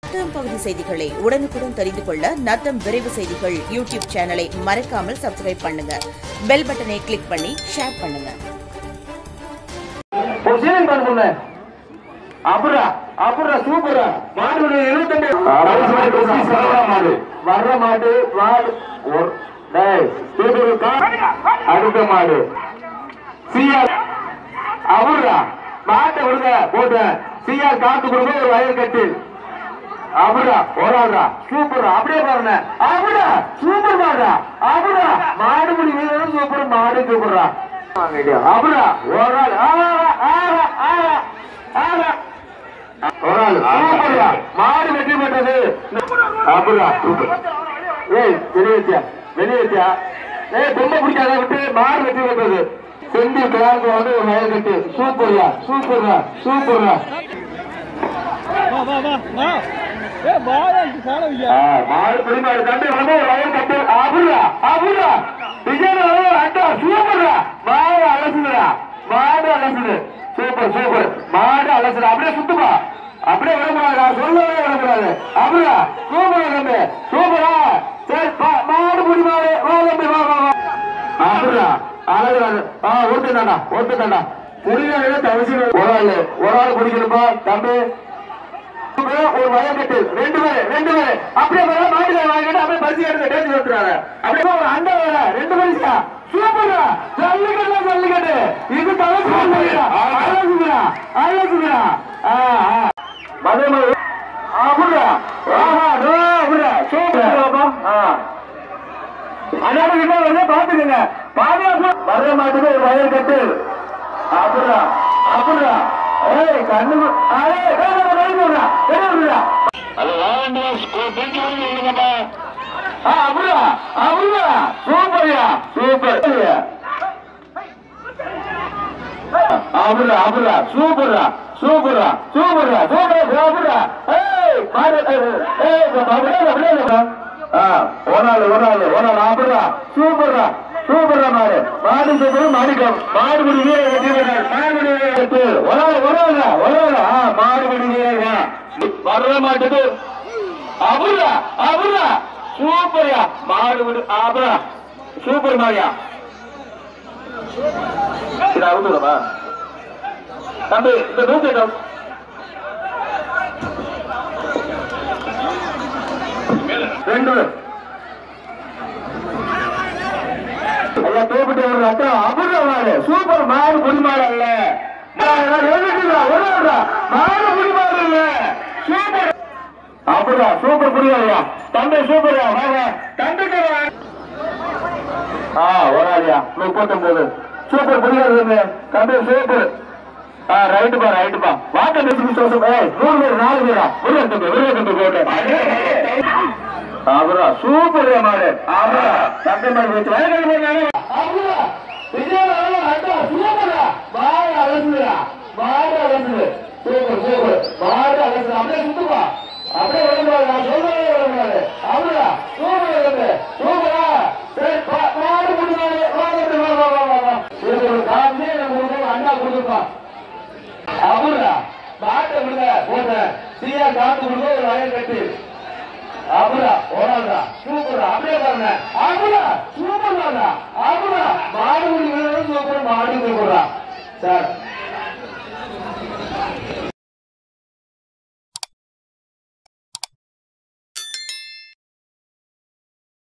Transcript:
நத்தம் பகுதி செய்திகளை உடனுக்குடன் தெரிந்து கொள்ள நத்தம் விரைவு செய்திகள் யூடியூப் சேனலை மறக்காமல் சப்ஸ்கிரைப் பண்ணுங்க பெல் பட்டனை கிளிக் பண்ணி ஷேர் பண்ணுங்க ஒரு சீலிங் பண்ண பொண்ணு அப்புறா அப்புறா சூப்பரா மாடு இருபத்தெண்டு மாடு வர்ற மாடு மாடு ஒரு டேய் சூப்பர் அடுத்த மாடு சிஆர் அவரா மாட்டை விடுங்க போட்டு சிஆர் காத்து கொடுங்க ஒரு வயல் கட்டு அவரா ஓடாதா சூப்பர் அப்படியே பாருங்க அவரா சூப்பர் மாடா அவரா மாடு முடி வீரரும் சூப்பர் மாடு சூப்பரா அவரா ஒரு ஆள் ஆறா ஆறா ஆறா ஆறா ஒரு ஆள் சூப்பர்யா மாடு வெற்றி பெற்றது அவரா சூப்பர் ஏய் வெளியேத்தியா வெளியேத்தியா ஏய் பொம்மை பிடிக்காத விட்டு மாடு வெற்றி பெற்றது செந்தில் கிளாந்து வந்து ஒரு வயல் கட்டு சூப்பர்யா சூப்பர்யா சூப்பர்யா வா வா வா வா ஏ பாயா இது காண வையா மாடு புரிமாடு தம்பி வந்து ஒரு வயல் கட்டு அபுரா அபுரா விஜய் அண்டா சூப்பர்ரா மாடு அலசுதுடா மாடு அலசுது சூப்பர் சூப்பர் மாடு அலசுது அப்படியே சுத்துமா அப்படியே விடக்கூடாது நான் சொல்லவே விடக்கூடாது அபுரா சூப்பரா தம்பி சூப்பரா சரி பா- மாடு புடி மாடு வா தம்பி வா வா வா அபுரா அழகு ஆ ஒருத்தண்டாடா ஒருத்தண்டாடா புரியாத தவிசி ஒரு ஆள் ஒரு ஆள் குடிக்கணும்பா தம்பி ஒரு வயல் கட்டு ரெண்டு பேரு ரெண்டு பேரு அப்படியே வர மாட்டுல வாங்கிட்டு அப்படியே பரிசு எடுத்து டேச்சு வந்துறாங்க அப்படியே ஒரு அண்டை வேற ரெண்டு பரிசா சூப்பரா ஜல்லிக்கட்டு ஜல்லிக்கட்டு இது தவிர்த்து அழகுதுரா அழகுதுரா மதுரை மதுரை அப்படியா ஆஹா நோ அப்படியா சூப்பர் அண்ணா கிட்ட வந்து பாத்துக்கங்க பாதுகாப்பு வர்ற மாட்டுக்கு ஒரு வயல் கட்டு அப்படியா அப்படியா ஏய் கண்ணு அரே வெளியிடுறா வெளியிடுறா அது வாங்க ஸ்கூல் பெஞ்சு விடுங்கப்பா ஆ அப்படியா அப்படியா சூப்பர்யா சூப்பர் அப்படியா அப்படியா சூப்பர்ரா சூப்பர்ரா சூப்பர்ரா சூப்பர் சூப்பர்ரா ஏய் மாடு ஏய் அப்படியே அப்படியே ஆ ஒரு நாள் ஒரு நாள் ஒரு நாள் அப்படியா சூப்பர்ரா சூப்பர்ரா மாடு மாடு சூப்பர் மாடிக்கம் மாடு குடி வீரர் வெற்றி பெற்றார் மாடு குடி வீரர் வெற்றி ஒரு நாள் ஒரு நாள் ஒரு நாள் ஆ மாடு குடி வீரர் வர்ற மாட்டுக்கு அவரா அவரா சூப்பர்யா மாடு குடி அவரா சூப்பர் மாரியா இது அவுத்துடமா தம்பி இந்த நூத்தி ரெண்டு ஐயா தோப்பிட்டு ஒரு அட்டம் அபுர்ற மாடு சூப்பர் மாடு புடி மாடு அல்ல மாடு புடி மாடு இல்ல சூப்பர் அபுர்ரா சூப்பர் புரியாதையா தம்பி சூப்பர்யா வாங்க தம்பிக்கு வாங்க ஆ ஓடாதியா முப்பத்தொன்பது சூப்பர் புரியாது தம்பி சூப்பர் ஆ ரைட்டுப்பா ரைட்டுப்பா வாட்ட பேசி சோசம் ஏய் மூணு பேர் நாலு பேரா விருத தம்பி விருத தம்பி போட்டு அவரா சூப்பர் மாடு அவரா தம்பி மாடு வச்சு வயல் போனாங்க அவரா விஜய் அண்டா சூப்பரா மாடு அலசுடா மாடு அலசுடு சூப்பர் சூப்பர் மாடு அலசுடு அப்படியே சுத்துப்பா அப்படியே விடக்கூடாது நான் சொல்லவே விடக்கூடாது அவரா சூப்பர் தம்பி சூப்பரா சரி பா- மாடு முடிவாங்க வா தம்பி, வா வா வா வா வா இது ஒரு காமியே நம்ம அண்ணா கொடுப்பா அவரா மாட்டை விடுங்க போட்ட சீயா காத்து விடுங்க ஒரு வயல் கட்டு அபுரா ஓடாதா சூப்பரா அப்படியே பாருங்க அபுரா சூப்பர் தானா அபுரா மாடு முடி வீரரும் சூப்பர் மாடு சூப்பரா சார்